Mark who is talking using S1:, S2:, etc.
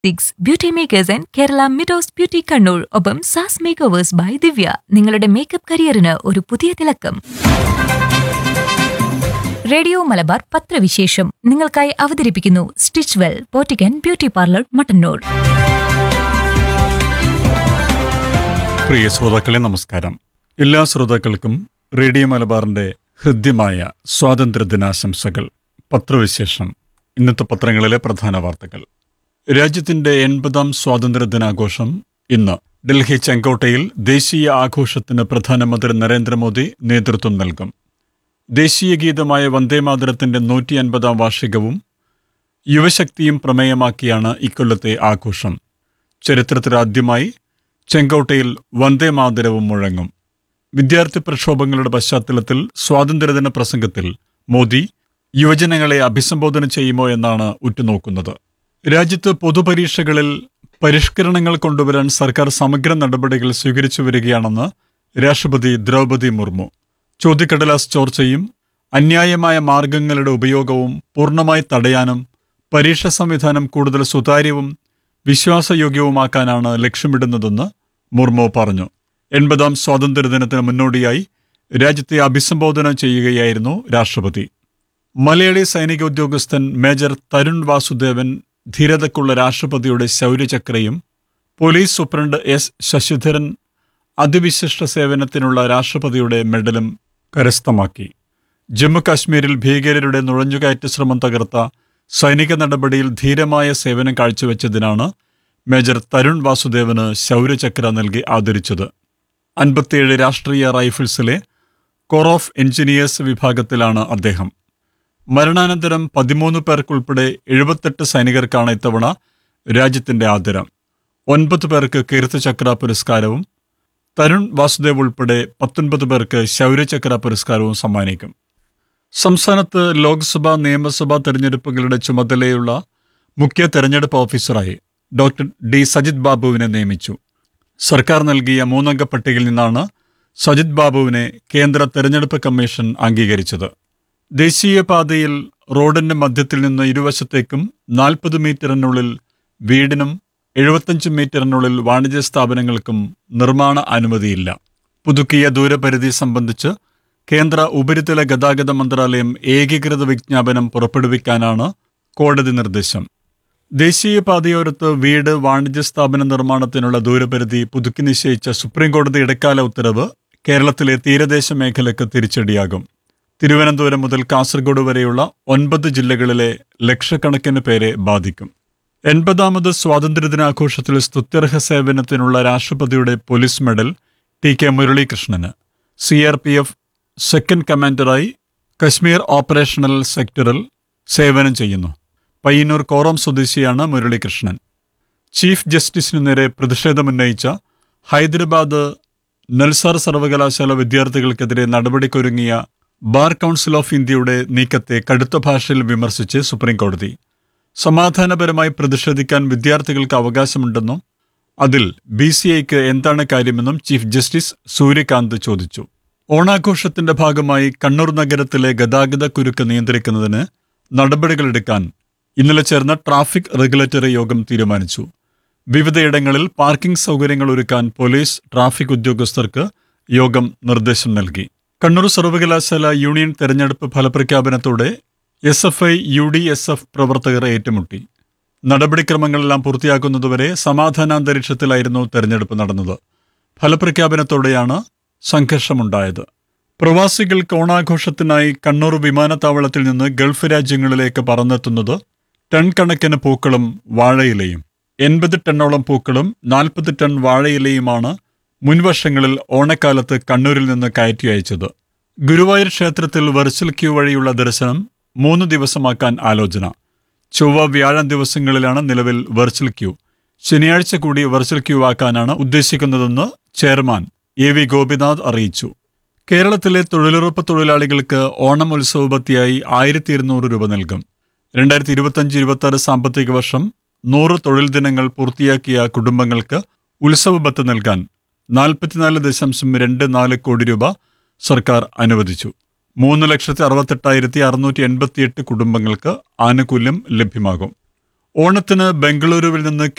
S1: six beauty makers and Kerala meadows beauty Kannur ഒപ്പം Saas makeovers by Divya നിങ്ങളുടെ makeup കരിയറിന് ഒരു പുതിയ തിളക്കം റേഡിയോ മലബാർ പത്രവിശേഷം നിങ്ങൾക്കായി അവതരിപ്പിക്കുന്നു stitch well Pottikkan beauty parlour Mattannur
S2: പ്രിയ ശ്രോതാക്കളെ നമസ്കാരം എല്ലാ ശ്രോതാക്കൾക്കും റേഡിയോ മലബാറിന്റെ ഹൃദ്യമായ സ്വാതന്ത്ര്യദിനാശംസകൾ പത്രവിശേഷം ഇന്നത്തെ പത്രങ്ങളിലെ പ്രധാന വാർത്തകൾ രാജ്യത്തിന്റെ എൺപതാം സ്വാതന്ത്ര്യദിനാഘോഷം ഇന്ന് ഡൽഹി ചെങ്കോട്ടയിൽ ദേശീയ ആഘോഷത്തിന് പ്രധാനമന്ത്രി നരേന്ദ്രമോദി നേതൃത്വം നൽകും ദേശീയ ഗീതമായ വന്ദേമാതരത്തിന്റെ നൂറ്റി അൻപതാം വാർഷികവും യുവശക്തിയും പ്രമേയമാക്കിയാണ് ഇക്കൊല്ലത്തെ ആഘോഷം ചരിത്രത്തിലാദ്യമായി ചെങ്കോട്ടയിൽ വന്ദേമാതരവും മുഴങ്ങും വിദ്യാർത്ഥി പ്രക്ഷോഭങ്ങളുടെ പശ്ചാത്തലത്തിൽ സ്വാതന്ത്ര്യദിന പ്രസംഗത്തിൽ മോദി യുവജനങ്ങളെ അഭിസംബോധന ചെയ്യുമോ എന്നാണ് ഉറ്റുനോക്കുന്നത് രാജ്യത്ത് പൊതുപരീക്ഷകളിൽ പരിഷ്കരണങ്ങൾ കൊണ്ടുവരാൻ സർക്കാർ സമഗ്ര നടപടികൾ സ്വീകരിച്ചു വരികയാണെന്ന് രാഷ്ട്രപതി ദ്രൗപദി മുർമു ചോദ്യക്കടലാസ് ചോർച്ചയും അന്യായമായ മാർഗങ്ങളുടെ ഉപയോഗവും പൂർണ്ണമായി തടയാനും പരീക്ഷാ സംവിധാനം കൂടുതൽ സുതാര്യവും വിശ്വാസയോഗ്യവുമാക്കാനാണ് ലക്ഷ്യമിടുന്നതെന്ന് മുർമു പറഞ്ഞു എൺപതാം സ്വാതന്ത്ര്യദിനത്തിന് മുന്നോടിയായി രാജ്യത്തെ അഭിസംബോധന ചെയ്യുകയായിരുന്നു രാഷ്ട്രപതി മലയാളി സൈനിക ഉദ്യോഗസ്ഥൻ മേജർ തരുൺ വാസുദേവൻ ധീരതയ്ക്കുള്ള രാഷ്ട്രപതിയുടെ ശൗര്യചക്രയും പോലീസ് സൂപ്രണ്ട് എസ് ശശിധരൻ അതിവിശിഷ്ട സേവനത്തിനുള്ള രാഷ്ട്രപതിയുടെ മെഡലും കരസ്ഥമാക്കി ജമ്മു കാശ്മീരിൽ ഭീകരരുടെ നുഴഞ്ഞുകയറ്റ ശ്രമം തകർത്ത സൈനിക നടപടിയിൽ ധീരമായ സേവനം കാഴ്ചവെച്ചതിനാണ് മേജർ തരുൺ വാസുദേവന് ശൗര്യചക്ര നൽകി ആദരിച്ചത് അൻപത്തിയേഴ് രാഷ്ട്രീയ റൈഫിൾസിലെ കോർ ഓഫ് എഞ്ചിനീയേഴ്സ് വിഭാഗത്തിലാണ് അദ്ദേഹം മരണാനന്തരം പതിമൂന്ന് പേർക്കുൾപ്പെടെ എഴുപത്തെട്ട് സൈനികർക്കാണ് ഇത്തവണ രാജ്യത്തിന്റെ ആദരം ഒൻപത് പേർക്ക് കീർത്തിചക്ര പുരസ്കാരവും തരുൺ വാസുദേവ് ഉൾപ്പെടെ പത്തൊൻപത് പേർക്ക് ശൗര്യചക്ര പുരസ്കാരവും സമ്മാനിക്കും സംസ്ഥാനത്ത് ലോക്സഭാ നിയമസഭാ തെരഞ്ഞെടുപ്പുകളുടെ ചുമതലയുള്ള മുഖ്യ തെരഞ്ഞെടുപ്പ് ഓഫീസറായി ഡോക്ടർ ഡി സജിത് ബാബുവിനെ നിയമിച്ചു സർക്കാർ നൽകിയ മൂന്നംഗ പട്ടികയിൽ നിന്നാണ് സജിത് ബാബുവിനെ കേന്ദ്ര തെരഞ്ഞെടുപ്പ് കമ്മീഷൻ അംഗീകരിച്ചത് ദേശീയപാതയിൽ റോഡിന്റെ മധ്യത്തിൽ നിന്ന് ഇരുവശത്തേക്കും നാൽപ്പത് മീറ്ററിനുള്ളിൽ വീടിനും എഴുപത്തഞ്ച് മീറ്ററിനുള്ളിൽ വാണിജ്യ സ്ഥാപനങ്ങൾക്കും നിർമ്മാണ അനുമതിയില്ല പുതുക്കിയ ദൂരപരിധി സംബന്ധിച്ച് കേന്ദ്ര ഉപരിതല ഗതാഗത മന്ത്രാലയം ഏകീകൃത വിജ്ഞാപനം പുറപ്പെടുവിക്കാനാണ് കോടതി നിർദ്ദേശം ദേശീയപാതയോരത്ത് വീട് വാണിജ്യ സ്ഥാപന നിർമ്മാണത്തിനുള്ള ദൂരപരിധി പുതുക്കി നിശ്ചയിച്ച സുപ്രീംകോടതി ഇടക്കാല ഉത്തരവ് കേരളത്തിലെ തീരദേശ മേഖലയ്ക്ക് തിരിച്ചടിയാകും തിരുവനന്തപുരം മുതൽ കാസർഗോഡ് വരെയുള്ള ഒൻപത് ജില്ലകളിലെ ലക്ഷക്കണക്കിന് പേരെ ബാധിക്കും എൺപതാമത് സ്വാതന്ത്ര്യദിനാഘോഷത്തിൽ സ്തുത്യർഹ സേവനത്തിനുള്ള രാഷ്ട്രപതിയുടെ പോലീസ് മെഡൽ ടി കെ മുരളീകൃഷ്ണന് C R P F second കമാൻഡറായി കശ്മീർ ഓപ്പറേഷണൽ സെക്ടറിൽ സേവനം ചെയ്യുന്നു പയ്യന്നൂർ കോറം സ്വദേശിയാണ് മുരളീകൃഷ്ണൻ ചീഫ് ജസ്റ്റിസിനു നേരെ പ്രതിഷേധമുന്നയിച്ച ഹൈദരാബാദ് നൽസാർ സർവകലാശാല വിദ്യാർത്ഥികൾക്കെതിരെ നടപടിക്കൊരുങ്ങിയ ബാർ കൗൺസിൽ ഓഫ് ഇന്ത്യയുടെ നീക്കത്തെ കടുത്ത ഭാഷയിൽ വിമർശിച്ച് സുപ്രീംകോടതി സമാധാനപരമായി പ്രതിഷേധിക്കാൻ വിദ്യാർത്ഥികൾക്ക് അവകാശമുണ്ടെന്നും അതിൽ ബി സി ഐക്ക് എന്താണ് കാര്യമെന്നും ചീഫ് ജസ്റ്റിസ് സൂര്യകാന്ത് ചോദിച്ചു ഓണാഘോഷത്തിന്റെ ഭാഗമായി കണ്ണൂർ നഗരത്തിലെ ഗതാഗത കുരുക്ക് നിയന്ത്രിക്കുന്നതിന് നടപടികളെടുക്കാൻ ഇന്നലെ ചേർന്ന ട്രാഫിക് റെഗുലേറ്ററി യോഗം തീരുമാനിച്ചു വിവിധയിടങ്ങളിൽ പാർക്കിംഗ് സൗകര്യങ്ങൾ ഒരുക്കാൻ പോലീസ് ട്രാഫിക് ഉദ്യോഗസ്ഥർക്ക് യോഗം നിർദ്ദേശം നൽകി കണ്ണൂർ സർവകലാശാല യൂണിയൻ തെരഞ്ഞെടുപ്പ് ഫലപ്രഖ്യാപനത്തോടെ S F I U D S F പ്രവർത്തകർ ഏറ്റുമുട്ടി നടപടിക്രമങ്ങളെല്ലാം പൂർത്തിയാക്കുന്നതുവരെ സമാധാനാന്തരീക്ഷത്തിലായിരുന്നു തെരഞ്ഞെടുപ്പ് നടന്നത് ഫലപ്രഖ്യാപനത്തോടെയാണ് സംഘർഷമുണ്ടായത് പ്രവാസികൾക്ക് ഓണാഘോഷത്തിനായി കണ്ണൂർ വിമാനത്താവളത്തിൽ നിന്ന് ഗൾഫ് രാജ്യങ്ങളിലേക്ക് പറന്നെത്തുന്നത് ടൺ കണക്കിന് പൂക്കളും വാഴയിലയും എൺപത് ടണ്ണോളം പൂക്കളും നാൽപ്പത് ടൺ വാഴയിലയുമാണ് മുൻവർഷങ്ങളിൽ ഓണക്കാലത്ത് കണ്ണൂരിൽ നിന്ന് കയറ്റി അയച്ചത് ഗുരുവായൂർ ക്ഷേത്രത്തിൽ വെർച്വൽ ക്യൂ വഴിയുള്ള ദർശനം മൂന്ന് ദിവസമാക്കാൻ ആലോചന ചൊവ്വ വ്യാഴം ദിവസങ്ങളിലാണ് നിലവിൽ വെർച്വൽ ക്യൂ ശനിയാഴ്ച കൂടി വെർച്വൽ ക്യൂ ആക്കാനാണ് ഉദ്ദേശിക്കുന്നതെന്ന് ചെയർമാൻ എ വി ഗോപിനാഥ് അറിയിച്ചു കേരളത്തിലെ തൊഴിലുറപ്പ് തൊഴിലാളികൾക്ക് ഓണം ഉത്സവപത്തിയായി ആയിരത്തി ഇരുന്നൂറ് രൂപ നൽകും രണ്ടായിരത്തി ഇരുപത്തഞ്ച് ഇരുപത്തി ആറ് സാമ്പത്തിക വർഷം നൂറ് തൊഴിൽ ദിനങ്ങൾ പൂർത്തിയാക്കിയ കുടുംബങ്ങൾക്ക് ഉത്സവബത്ത് നൽകാൻ നാൽപ്പത്തിനാല് ദശാംശം രണ്ട് നാല് കോടി രൂപ സർക്കാർ അനുവദിച്ചു മൂന്ന് ലക്ഷത്തി അറുപത്തെട്ടായിരത്തി അറുന്നൂറ്റി എൺപത്തിയെട്ട് കുടുംബങ്ങൾക്ക് ആനുകൂല്യം ലഭ്യമാകും ഓണത്തിന് ബംഗളൂരുവിൽ നിന്ന്